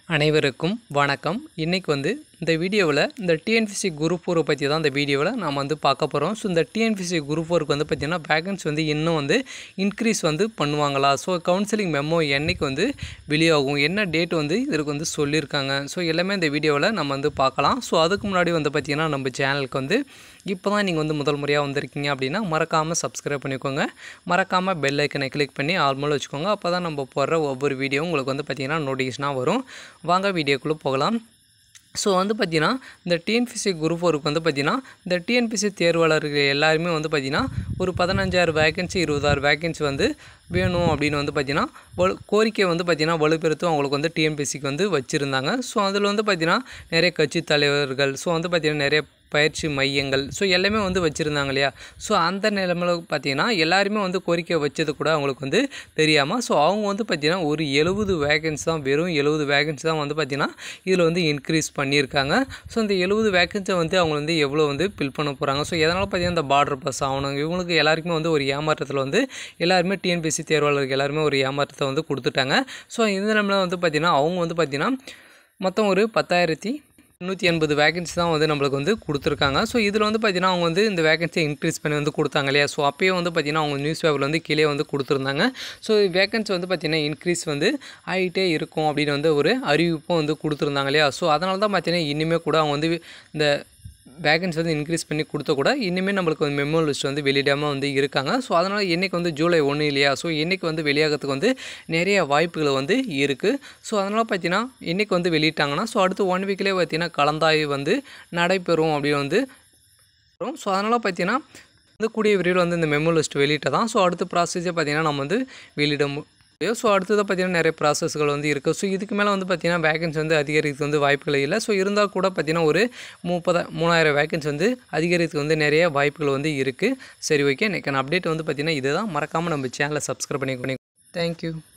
அனைவருக்கும் வணக்கம் இன்றைக்கி வந்து இந்த வீடியோவில் இந்த டிஎன்பிசி குரூப் ஃபோரை பற்றி தான் இந்த வீடியோவில் நாம் வந்து பார்க்க போகிறோம் ஸோ இந்த டிஎன்பிசி குரூப் ஃபோருக்கு வந்து பார்த்திங்கன்னா வேகன்ஸ் வந்து இன்னும் வந்து இன்க்ரீஸ் வந்து பண்ணுவாங்களா ஸோ கவுன்சிலிங் மெமோ என்னைக்கு வந்து வெளியாகும் என்ன டேட் வந்து இதற்கு வந்து சொல்லியிருக்காங்க ஸோ எல்லாமே இந்த வீடியோவில் நம்ம வந்து பார்க்கலாம் ஸோ அதுக்கு முன்னாடி வந்து பார்த்திங்கன்னா நம்ம சேனலுக்கு வந்து இப்போ தான் நீங்கள் வந்து முதல் முறையாக வந்திருக்கீங்க அப்படின்னா மறக்காமல் சப்ஸ்கிரைப் பண்ணிக்கோங்க மறக்காமல் பெல் ஐக்கனை கிளிக் பண்ணி ஆல்மோல் வச்சுக்கோங்க அப்போ தான் நம்ம போடுற ஒவ்வொரு வீடியோ உங்களுக்கு வந்து பார்த்திங்கன்னா நோட்டிஃபிகேஷனாக வரும் வாங்க வீடியோக்குள்ளே போகலாம் ஸோ வந்து பார்த்திங்கன்னா இந்த டிஎன்பிசி குரூப் ஃபோருக்கு வந்து பார்த்திங்கன்னா இந்த டிஎன்பிசி தேர்வாளர்கள் எல்லாருமே வந்து பார்த்திங்கன்னா ஒரு பதினஞ்சாயிரம் வேகன்சி இருபதாயிரம் வேகன்சி வந்து வேணும் அப்படின்னு வந்து பார்த்திங்கன்னா வலு கோரிக்கை வந்து பார்த்திங்கன்னா வலுப்பெருத்தும் அவங்களுக்கு வந்து டிஎன்பிசிக்கு வந்து வச்சுருந்தாங்க ஸோ அதில் வந்து பார்த்திங்கன்னா நிறைய கட்சி தலைவர்கள் ஸோ வந்து பார்த்திங்கன்னா நிறைய பயிற்சி மையங்கள் ஸோ எல்லாமே வந்து வச்சுருந்தாங்க இல்லையா ஸோ அந்த நிலைமையில் பார்த்தீங்கன்னா எல்லாருமே வந்து கோரிக்கை வச்சது கூட அவங்களுக்கு வந்து தெரியாமல் ஸோ அவங்க வந்து பார்த்திங்கன்னா ஒரு எழுபது வேகன்சி தான் வெறும் எழுபது வேகன்சி தான் வந்து பார்த்திங்கன்னா இதில் வந்து இன்க்ரீஸ் பண்ணியிருக்காங்க ஸோ இந்த எழுபது வேகன்சியை வந்து அவங்க வந்து எவ்வளோ வந்து ஃபில் பண்ண போகிறாங்க ஸோ எதனால் பார்த்தீங்கன்னா இந்த பார்டர் பாஸ் ஆகணும் இவங்களுக்கு எல்லாருக்குமே வந்து ஒரு ஏமாற்றத்தில் வந்து எல்லாருமே டிஎன்பிஎஸ்சி தேர்வாளருக்கு எல்லாருமே ஒரு ஏமாற்றத்தை வந்து கொடுத்துட்டாங்க ஸோ இந்த நிலைமையில் வந்து பார்த்திங்கன்னா அவங்க வந்து பார்த்திங்கன்னா மொத்தம் ஒரு பத்தாயிரத்தி நூற்றி எண்பது வேகன்சி தான் வந்து நம்மளுக்கு வந்து கொடுத்துருக்காங்க ஸோ இதில் வந்து பார்த்திங்கன்னா அவங்க வந்து இந்த வேகன்சியை இன்க்ரீஸ் பண்ணி வந்து கொடுத்தாங்க இல்லையா ஸோ அப்போயே வந்து பார்த்திங்கன்னா அவங்க நியூஸ் பேப்பரில் வந்து கீழே வந்து கொடுத்துருந்தாங்க ஸோ வேகன்சி வந்து பார்த்திங்கன்னா இன்க்ரீஸ் வந்து ஆகிட்டே இருக்கும் அப்படின்னு வந்து ஒரு அறிவிப்பும் வந்து கொடுத்துருந்தாங்க இல்லையா ஸோ அதனால தான் பார்த்திங்கன்னா இனிமேல் கூட அவங்க வந்து இந்த வேகன்சி வந்து இன்க்ரீஸ் பண்ணி கொடுத்த கூட இனிமேல் நம்மளுக்கு வந்து மெமோ லிஸ்ட் வந்து வெளியிடாமல் வந்து இருக்காங்க ஸோ அதனால் இன்றைக்கி வந்து ஜூலை ஒன்று இல்லையா ஸோ இன்றைக்கி வந்து வெளியாகிறதுக்கு வந்து நிறைய வாய்ப்புகள் வந்து இருக்குது ஸோ அதனால் பார்த்தீங்கன்னா இன்றைக்கி வந்து வெளியிட்டாங்கன்னா ஸோ அடுத்து ஒன் வீக்லேயே பார்த்தீங்கன்னா கலந்தாய்வு வந்து நடைபெறும் அப்படின்னு வந்து வரும் ஸோ அதனால் பார்த்தீங்கன்னா வந்து கூடிய விரைவில் வந்து இந்த மெமோ லிஸ்ட் வெளியிட்டதான் ஸோ அடுத்த ப்ராசஸே பார்த்தீங்கன்னா நம்ம வந்து வெளியிட முடியும் ஸோ அடுத்ததாக பார்த்தீங்கன்னா நிறைய ப்ராசஸ்கள் வந்து இருக்குது ஸோ இதுக்கு மேலே வந்து பார்த்திங்கன்னா வேகன்சி வந்து அதிகரிக்கிறதுக்கு வந்து வாய்ப்புகள் இல்லை ஸோ இருந்தால் கூட பார்த்திங்கன்னா ஒரு முப்பதா மூணாயிரம் வேகன்சி வந்து அதிகரிக்கிறதுக்கு வந்து நிறைய வாய்ப்புகள் வந்து இருக்குது சரி ஓகே நெக்கான அப்டேட் வந்து பார்த்திங்கன்னா இதுதான் மறக்காமல் நம்ம சேனலை சப்ஸ்கிரைப் பண்ணி தேங்க்யூ